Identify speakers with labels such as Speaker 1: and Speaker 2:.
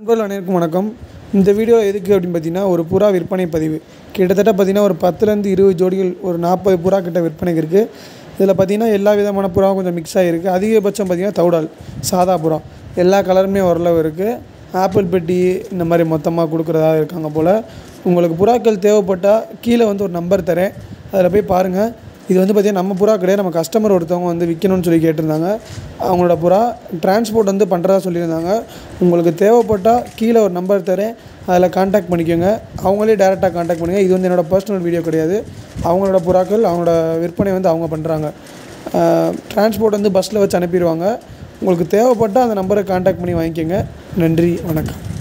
Speaker 1: நண்பர்கள் அனைவருக்கும் வணக்கம் இந்த வீடியோ எதுக்கு அப்படின்னு பார்த்தீங்கன்னா ஒரு புறா விற்பனை பதிவு கிட்டத்தட்ட பார்த்தீங்கன்னா ஒரு பத்துலேருந்து இருபது ஜோடிகள் ஒரு நாற்பது புறா கிட்ட விற்பனைக்கு இருக்குது இதில் பார்த்தீங்கன்னா எல்லா விதமான புறாவும் கொஞ்சம் மிக்ஸ் ஆகிருக்கு அதிகபட்சம் பார்த்தீங்கன்னா தௌடால் சாதா புறா எல்லா கலருமே ஓரளவு இருக்குது ஆப்பிள் பெட்டி இந்த மாதிரி மொத்தமாக கொடுக்குறதா இருக்காங்க போல் உங்களுக்கு புறாக்கள் தேவைப்பட்டால் கீழே வந்து ஒரு நம்பர் தரேன் அதில் போய் பாருங்கள் இது வந்து பார்த்திங்கன்னா நம்ம புறா கிடையாது நம்ம கஸ்டமர் ஒருத்தவங்க வந்து விற்கணும்னு சொல்லி கேட்டிருந்தாங்க அவங்களோட புறா டிரான்ஸ்போர்ட் வந்து பண்ணுறதா சொல்லியிருந்தாங்க உங்களுக்கு தேவைப்பட்டால் கீழே ஒரு நம்பர் தரேன் அதில் காண்டாக்ட் பண்ணிக்கோங்க அவங்களே டேரெக்டாக காண்டாக்ட் பண்ணுங்கள் இது வந்து என்னோடய பர்சனல் வீடியோ கிடையாது அவங்களோட புறாக்கள் அவங்களோட விற்பனை வந்து அவங்க பண்ணுறாங்க டிரான்ஸ்போர்ட் வந்து பஸ்ஸில் வச்சு அனுப்பிடுவாங்க உங்களுக்கு தேவைப்பட்டால் அந்த நம்பரை காண்டாக்ட் பண்ணி வாங்கிக்கோங்க நன்றி வணக்கம்